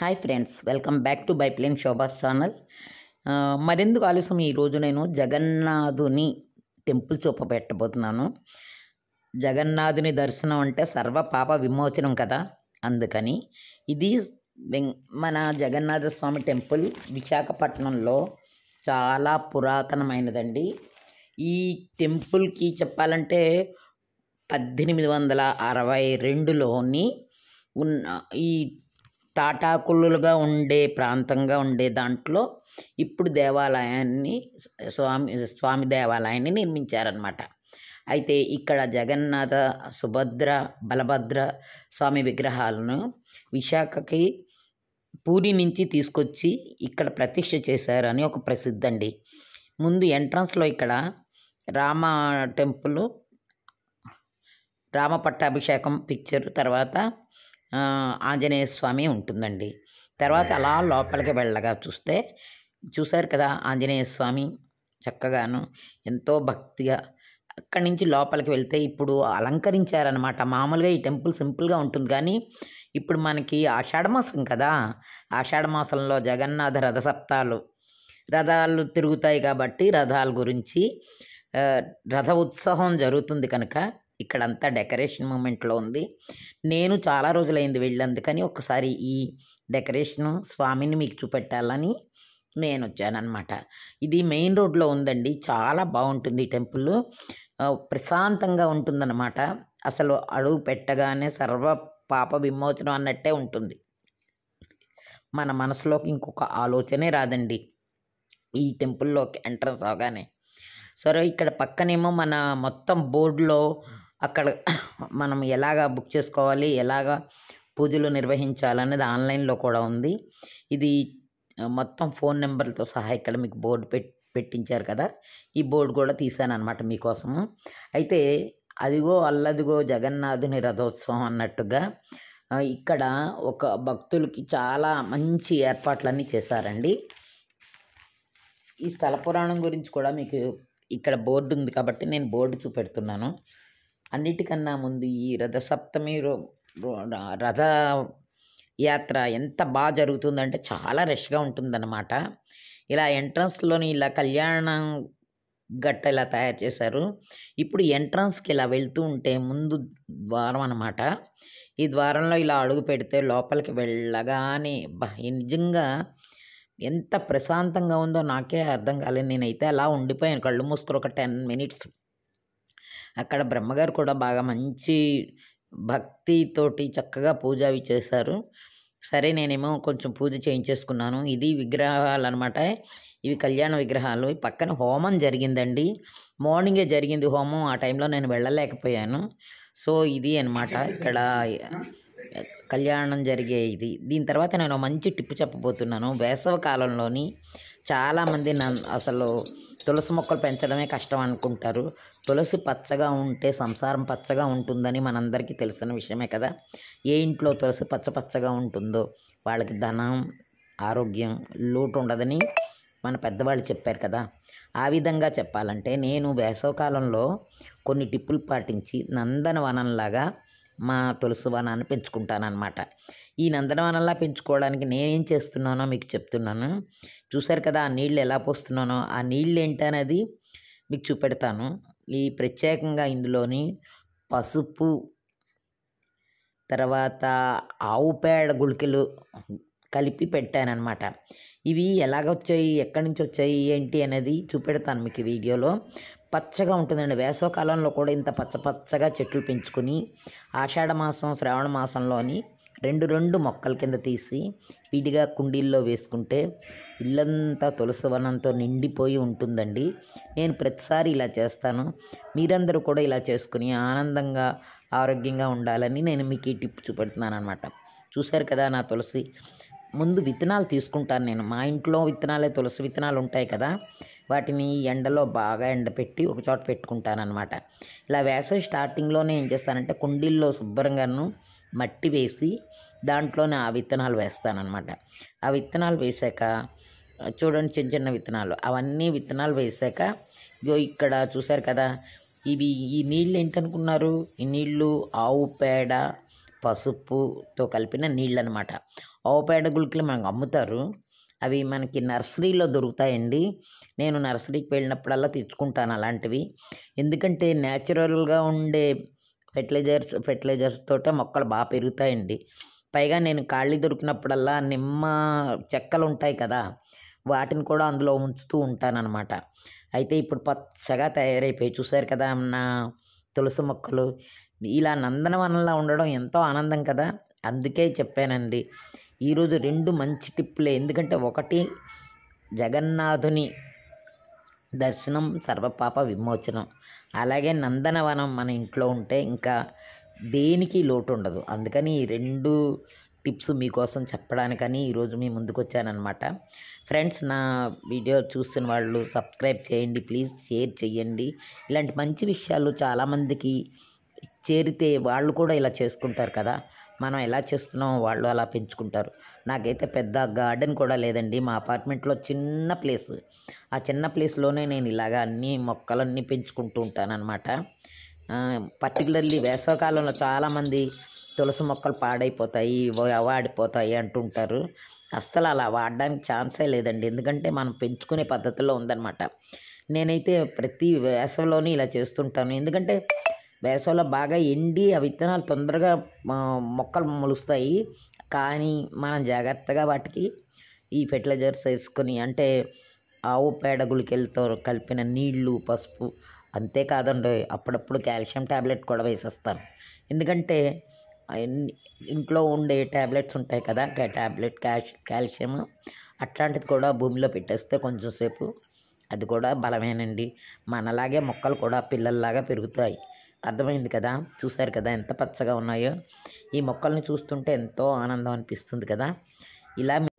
hi friends welcome back to బైప్లేన్ శోభాస్ channel ఆ, మరెందుకు ఆలస్యం ఈరోజు నేను జగన్నాథుని టెంపుల్ చూపబెట్టబోతున్నాను జగన్నాథుని దర్శనం అంటే సర్వ పాప విమోచనం కదా అందుకని ఇది వెం- మన జగన్నాథ స్వామి టెంపుల్ విశాఖపట్నంలో చాలా పురాతనమైనదండి ఈ టెంపుల్కి చెప్పాలంటే పద్దెనిమిది వందల అరవై రెండులోని ఉన్న ఈ తాటాకులుగా ఉండే ప్రాంతంగా ఉండే దాంట్లో ఇప్పుడు దేవాలయాన్ని స్వామి స్వామి దేవాలయాన్ని నిర్మించారనమాట అయితే ఇక్కడ జగన్నాథ సుభద్ర బలభద్ర స్వామి విగ్రహాలను విశాఖకి పూరి నుంచి తీసుకొచ్చి ఇక్కడ ప్రతిష్ఠ చేశారని ఒక ప్రసిద్ధి అండి ముందు ఎంట్రన్స్లో ఇక్కడ రామ టెంపుల్ రామ పట్టాభిషేకం పిక్చర్ తర్వాత ఆ, ఆంజనేయ స్వామి ఉంటుందండి తర్వాత అలా లోపలికి వెళ్ళగా చూస్తే చూశారు కదా ఆంజనేయ స్వామి చక్కగాను ఎంతో భక్తిగా అక్కడి నుంచి లోపలికి వెళ్తే ఇప్పుడు అలంకరించారనమాట మామూలుగా ఈ టెంపుల్ సింపుల్గా ఉంటుంది కానీ ఇప్పుడు మనకి ఆషాఢమాసం కదా ఆషాఢమాసంలో జగన్నాథ రథసప్తాలు రథాలు తిరుగుతాయి కాబట్టి రథాల గురించి ఆ, రథ ఉత్సవం జరుగుతుంది కనుక ఇక్కడంతా డెకరేషన్ మూమెంట్లో ఉంది నేను చాలా రోజులైంది వెళ్ళి అందుకని ఒకసారి ఈ డెకరేషను స్వామిని మీకు చూపెట్టాలని నేను వచ్చానమాట ఇది మెయిన్ రోడ్లో ఉందండి చాలా బాగుంటుంది ఈ టెంపుల్ ఆ, ప్రశాంతంగా ఉంటుందన్నమాట అసలు అడుగు పెట్టగానే సర్వ పాప విమోచనం అన్నట్టే ఉంటుంది మన మనసులోకి ఇంకొక ఆలోచనే రాదండి ఈ టెంపుల్లోకి ఎంట్రన్స్ అవగానే సరే ఇక్కడ పక్కనేమో మన మొత్తం బోర్డులో అక్కడ మనం ఎలాగా బుక్ చేసుకోవాలి ఎలాగా పూజలు నిర్వహించాలనేది ఆన్లైన్లో కూడా ఉంది ఇది ఆ, మొత్తం ఫోన్ నెంబర్లతో సహా ఇక్కడ మీకు బోర్డు పెట్ పెట్టించారు కదా ఈ బోర్డు కూడా తీశాను అనమాట మీకోసము అయితే అదిగో అల్లదిగో జగన్నాథుని రథోత్సవం అన్నట్టుగా ఆ, ఇక్కడ ఒక భక్తులకి చాలా మంచి ఏర్పాట్లన్నీ చేశారండి ఈ స్థల పురాణం గురించి కూడా మీకు ఇక్కడ బోర్డు ఉంది కాబట్టి నేను బోర్డు చూపెడుతున్నాను అన్నిటికన్నా ముందు ఈ రథసప్తమి రో- రో- రథ యాత్ర ఎంత బాగా జరుగుతుందంటే చాలా రష్గా ఉంటుందన్నమాట ఇలా ఎంట్రన్స్లోని ఇలా కళ్యాణం గట్ట ఇలా తయారు చేశారు ఇప్పుడు ఎంట్రన్స్కి ఇలా వెళ్తూ ఉంటే ముందు ద్వారం అన్నమాట ఈ ద్వారంలో ఇలా అడుగు పెడితే లోపలికి వెళ్ళగానే బా నిజంగా ఎంత ప్రశాంతంగా ఉందో నాకే అర్థం కాలేదు నేనైతే అలా ఉండిపోయాను కళ్ళు మూసుకుని ఒక టెన్ మినిట్స్ అక్కడ బ్రహ్మగారు కూడా బాగా మంచి భక్తితోటి చక్కగా పూజ అవి చేశారు సరే నేనేమో కొంచెం పూజ చేయించేసుకున్నాను ఇది విగ్రహాలు అనమాట ఇవి కళ్యాణ విగ్రహాలు ఈ పక్కన హోమం జరిగిందండి మార్నింగే జరిగింది హోమం ఆ టైంలో నేను వెళ్ళలేకపోయాను సో ఇది అన్నమాట ఇక్కడ కళ్యాణం జరిగే ఇది దీని తర్వాత నేను ఒక మంచి టిప్పు చెప్పబోతున్నాను వేసవ కాలంలోని చాలామంది నన్ను అసలు తులసి మొక్కలు పెంచడమే కష్టం అనుకుంటారు తులసి పచ్చగా ఉంటే సంసారం పచ్చగా ఉంటుందని మనందరికీ తెలిసిన విషయమే కదా ఏ ఇంట్లో తులసి పచ్చ పచ్చగా ఉంటుందో వాళ్ళకి ధనం ఆరోగ్యం లోటు ఉండదని మన పెద్దవాళ్ళు చెప్పారు కదా ఆ విధంగా చెప్పాలంటే నేను వేసవకాలంలో కొన్ని టిప్పులు పాటించి నందనవనంలాగా మా తులసి వనాన్ని పెంచుకుంటానన్నమాట ఈ నందనవనంలా పెంచుకోవడానికి నేనేం చేస్తున్నానో మీకు చెప్తున్నాను చూశారు కదా ఆ నీళ్ళు ఎలా పోస్తున్నానో ఆ నీళ్ళు ఏంటనేది మీకు చూపెడతాను ఈ ప్రత్యేకంగా ఇందులోని పసుపు తర్వాత ఆవు పేడ గుళికలు కలిపి పెట్టానన్నమాట ఇవి ఎలాగ వచ్చాయి ఎక్కడి నుంచి వచ్చాయి ఏంటి అనేది చూపెడతాను మీకు ఈ వీడియోలో పచ్చగా ఉంటుందండి వేసవకాలంలో కూడా ఇంత పచ్చ పచ్చగా చెట్లు పెంచుకుని ఆషాఢ మాసం శ్రావణ మాసంలోని రెండు రెండు మొక్కల కింద తీసి విడిగా కుండీల్లో వేసుకుంటే ఇల్లంతా తులసి వనంతో నిండిపోయి ఉంటుందండి నేను ప్రతిసారి ఇలా చేస్తాను మీరందరూ కూడా ఇలా చేసుకుని ఆనందంగా ఆరోగ్యంగా ఉండాలని నేను మీకు ఈ టిప్ చూపెడుతున్నాను అనమాట చూశారు కదా నా తులసి ముందు విత్తనాలు తీసుకుంటాను నేను మా ఇంట్లో విత్తనాలే తులసి విత్తనాలు ఉంటాయి కదా వాటిని ఎండలో బాగా ఎండపెట్టి ఒక చోట పెట్టుకుంటాను అనమాట ఇలా వేసవి స్టార్టింగ్లోనే ఏం చేస్తానంటే కుండీల్లో శుభ్రంగాను మట్టి వేసి దాంట్లోనే ఆ విత్తనాలు వేస్తానన్నమాట ఆ విత్తనాలు వేసాక చూడండి చిన్న చిన్న విత్తనాలు అవన్నీ విత్తనాలు వేసాక ఇగో ఇక్కడ చూశారు కదా ఇవి ఈ నీళ్ళు ఏంటనుకున్నారు ఈ నీళ్ళు ఆవు పేడ పసుపుతో కలిపిన నీళ్ళు అనమాట ఆవుపేడ గుళికలు మనకు అమ్ముతారు అవి మనకి నర్సరీలో దొరుకుతాయండి నేను నర్సరీకి వెళ్ళినప్పుడల్లా తెచ్చుకుంటాను అలాంటివి ఎందుకంటే న్యాచురల్గా ఉండే ఫెర్టిలైజర్స్ ఫెర్టిలైజర్స్ తోటే మొక్కలు బాగా పెరుగుతాయండి పైగా నేను ఖాళీ దొరికినప్పుడల్లా నిమ్మ చెక్కలు ఉంటాయి కదా వాటిని కూడా అందులో ఉంచుతూ ఉంటానన్నమాట అయితే ఇప్పుడు పచ్చగా తయారైపోయి చూశారు కదా నా తులసి మొక్కలు ఇలా నందనవనంలా ఉండడం ఎంతో ఆనందం కదా అందుకే చెప్పానండి ఈరోజు రెండు మంచి టిప్పులే ఎందుకంటే ఒకటి జగన్నాథుని దర్శనం సర్వపాప విమోచనం అలాగే నందనవనం మన ఇంట్లో ఉంటే ఇంకా దేనికి లోటు ఉండదు అందుకని ఈ రెండు టిప్స్ మీకోసం చెప్పడానికని ఈరోజు మీ ముందుకు వచ్చానమాట ఫ్రెండ్స్ నా వీడియో చూస్తున్న వాళ్ళు సబ్స్క్రైబ్ చేయండి ప్లీజ్ షేర్ చేయండి ఇలాంటి మంచి విషయాలు చాలామందికి చేరితే వాళ్ళు కూడా ఇలా చేసుకుంటారు కదా మనం ఎలా చేస్తున్నాం వాళ్ళు అలా పెంచుకుంటారు నాకైతే పెద్ద గార్డెన్ కూడా లేదండి మా అపార్ట్మెంట్లో చిన్న ప్లేస్ ఆ చిన్న ప్లేస్లోనే నేను ఇలాగ అన్ని మొక్కలన్నీ పెంచుకుంటూ ఉంటానన్నమాట పర్టికులర్లీ వేసవకాలంలో చాలామంది తులసి మొక్కలు పాడైపోతాయి వా- వాడిపోతాయి అంటుంటారు అస్సలు అలా వాడడానికి ఛాన్సే లేదండి ఎందుకంటే మనం పెంచుకునే పద్ధతిలో ఉందన్నమాట నేనైతే ప్రతి వేసవిలోని ఇలా చేస్తుంటాను ఎందుకంటే వేసవిలో బాగా ఎండి ఆ విత్తనాలు తొందరగా ఆ, మొక్కలు మొలుస్తాయి కానీ మనం జాగ్రత్తగా వాటికి ఈ ఫెర్టిలైజర్స్ వేసుకొని అంటే ఆవు పేడ గుళికలతో కలిపిన నీళ్లు పసుపు అంతేకాదండి అప్పుడప్పుడు కాల్షియం ట్యాబ్లెట్ కూడా వేసేస్తాను ఎందుకంటే అన్ని- ఇంట్లో ఉండే ట్యాబ్లెట్స్ ఉంటాయి కదా ట్యాబ్లెట్ క్యాష్ కాల్షియం అట్లాంటిది కూడా భూమిలో పెట్టేస్తే కొంచెం సేపు అది కూడా బలమేనండి మనలాగే మొక్కలు కూడా పిల్లల్లాగా పెరుగుతాయి అర్థమైంది కదా చూశారు కదా ఎంత పచ్చగా ఉన్నాయో ఈ మొక్కల్ని చూస్తుంటే ఎంతో ఆనందం అనిపిస్తుంది కదా ఇలా